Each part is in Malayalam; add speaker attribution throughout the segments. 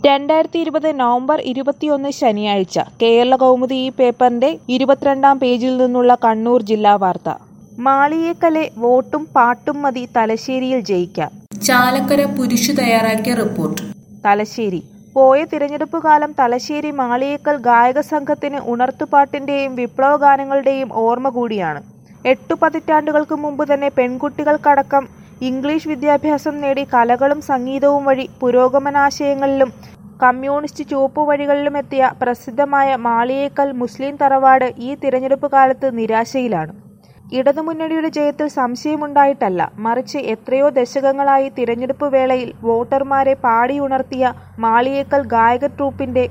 Speaker 1: രണ്ടായിരത്തി ഇരുപത് നവംബർ ഇരുപത്തിയൊന്ന് ശനിയാഴ്ച കേരള കൗമുദി ഈ പേപ്പറിന്റെ ഇരുപത്തിരണ്ടാം പേജിൽ നിന്നുള്ള കണ്ണൂർ ജില്ലാ വാർത്ത മാളിയേക്കലെ വോട്ടും പാട്ടും മതി തലശ്ശേരിയിൽ ജയിക്കാൻ
Speaker 2: ചാലക്കര പുരുഷു തയ്യാറാക്കിയ റിപ്പോർട്ട്
Speaker 1: തലശ്ശേരി പോയ തിരഞ്ഞെടുപ്പ് കാലം തലശ്ശേരി മാളിയേക്കൽ ഗായക സംഘത്തിന് ഉണർത്തുപാട്ടിന്റെയും വിപ്ലവ ഗാനങ്ങളുടെയും ഓർമ്മ കൂടിയാണ് എട്ടു പതിറ്റാണ്ടുകൾക്ക് മുമ്പ് തന്നെ പെൺകുട്ടികൾക്കടക്കം ഇംഗ്ലീഷ് വിദ്യാഭ്യാസം നേടി കലകളും സംഗീതവും വഴി പുരോഗമനാശയങ്ങളിലും കമ്മ്യൂണിസ്റ്റ് ചുവപ്പുവഴികളിലുമെത്തിയ പ്രസിദ്ധമായ മാളിയേക്കൽ മുസ്ലിം തറവാട് ഈ തിരഞ്ഞെടുപ്പ് കാലത്ത് നിരാശയിലാണ് ഇടതുമുന്നണിയുടെ ജയത്തിൽ സംശയമുണ്ടായിട്ടല്ല മറിച്ച് എത്രയോ ദശകങ്ങളായി തിരഞ്ഞെടുപ്പ് വേളയിൽ വോട്ടർമാരെ പാടിയുണർത്തിയ മാളിയേക്കൽ ഗായക ട്രൂപ്പിന്റെ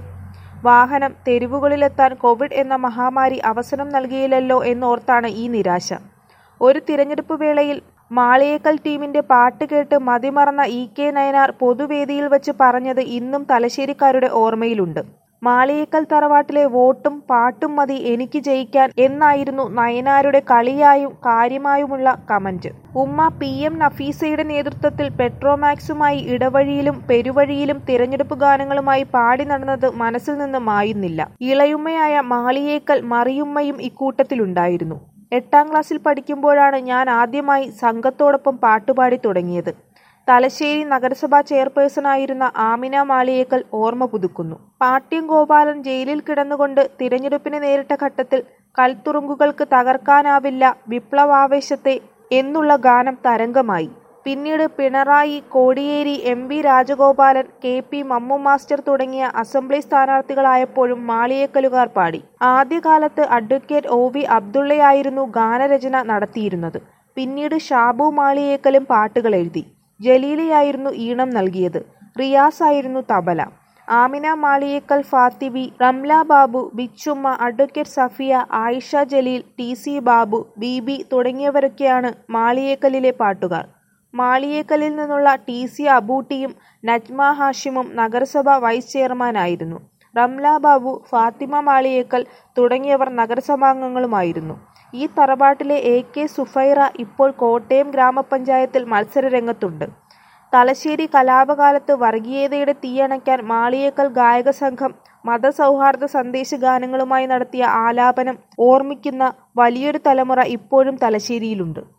Speaker 1: വാഹനം തെരുവുകളിലെത്താൻ കോവിഡ് എന്ന മഹാമാരി അവസരം നൽകിയില്ലല്ലോ എന്നോർത്താണ് ഈ നിരാശ ഒരു തിരഞ്ഞെടുപ്പ് വേളയിൽ മാളിയേക്കൽ ടീമിന്റെ പാട്ട് കേട്ട് മതിമറന്ന ഇ കെ നയനാർ പൊതുവേദിയിൽ വച്ച് പറഞ്ഞത് ഇന്നും തലശ്ശേരിക്കാരുടെ ഓർമ്മയിലുണ്ട് മാളിയേക്കൽ തറവാട്ടിലെ വോട്ടും പാട്ടും മതി എനിക്ക് ജയിക്കാൻ എന്നായിരുന്നു നയനാരുടെ കളിയായും കാര്യമായുമുള്ള കമന്റ് ഉമ്മ പി എം നഫീസയുടെ നേതൃത്വത്തിൽ പെട്രോമാക്സുമായി ഇടവഴിയിലും പെരുവഴിയിലും തിരഞ്ഞെടുപ്പ് ഗാനങ്ങളുമായി പാടി നടന്നത് മനസ്സിൽ നിന്ന് മായുന്നില്ല ഇളയുമ്മയായ മാളിയേക്കൽ മറിയുമ്മയും ഇക്കൂട്ടത്തിലുണ്ടായിരുന്നു എട്ടാം ക്ലാസ്സിൽ പഠിക്കുമ്പോഴാണ് ഞാൻ ആദ്യമായി സംഘത്തോടൊപ്പം പാട്ടുപാടി തുടങ്ങിയത് തലശ്ശേരി നഗരസഭാ ചെയർപേഴ്സണായിരുന്ന ആമിന മാളിയേക്കൽ ഓർമ്മ പുതുക്കുന്നു പാട്യം ഗോപാലൻ ജയിലിൽ കിടന്നുകൊണ്ട് തിരഞ്ഞെടുപ്പിന് നേരിട്ട ഘട്ടത്തിൽ കൽത്തുറുങ്കുകൾക്ക് തകർക്കാനാവില്ല വിപ്ലവാവേശത്തെ എന്നുള്ള ഗാനം തരംഗമായി പിന്നീട് Pinarayi Kodiyeri M V Rajagopalan K P Mammu master തുടങ്ങിയ അസംബ്ലി സ്ഥാനാർത്ഥികളായപ്പോഴും മാളിയേക്കലുകാർ പാടി ആദ്യകാലത്ത് അഡ്വക്കേറ്റ് ഒ വി അബ്ദുള്ളയായിരുന്നു ഗാനരചന നടത്തിയിരുന്നത് പിന്നീട് ഷാബു മാളിയേക്കലും പാട്ടുകൾ എഴുതി ജലീലയായിരുന്നു ഈണം നൽകിയത് റിയാസ് ആയിരുന്നു tabla Amina Maliyekkal Fathibi Ramla Babu Bichumma advocate Safiya Ayisha Jaleel T C Babu Beebi തുടങ്ങിയവരൊക്കെയാണ് മാളിയേക്കലിലെ പാട്ടുകാർ മാളിയേക്കലിൽ നിന്നുള്ള ടി സി അബൂട്ടിയും നജ്മ ഹാഷിമും നഗരസഭ വൈസ് ചെയർമാനായിരുന്നു റംല ബാബു ഫാത്തിമ മാളിയേക്കൽ തുടങ്ങിയവർ നഗരസഭാംഗങ്ങളുമായിരുന്നു ഈ തറവാട്ടിലെ എ കെ സുഫൈറ ഇപ്പോൾ കോട്ടയം ഗ്രാമപഞ്ചായത്തിൽ മത്സരരംഗത്തുണ്ട് തലശ്ശേരി കലാപകാലത്ത് വർഗീയതയുടെ തീയണയ്ക്കാൻ മാളിയേക്കൽ ഗായക സംഘം മതസൗഹാർദ്ദ സന്ദേശ ഗാനങ്ങളുമായി നടത്തിയ ആലാപനം ഓർമ്മിക്കുന്ന വലിയൊരു തലമുറ ഇപ്പോഴും തലശ്ശേരിയിലുണ്ട്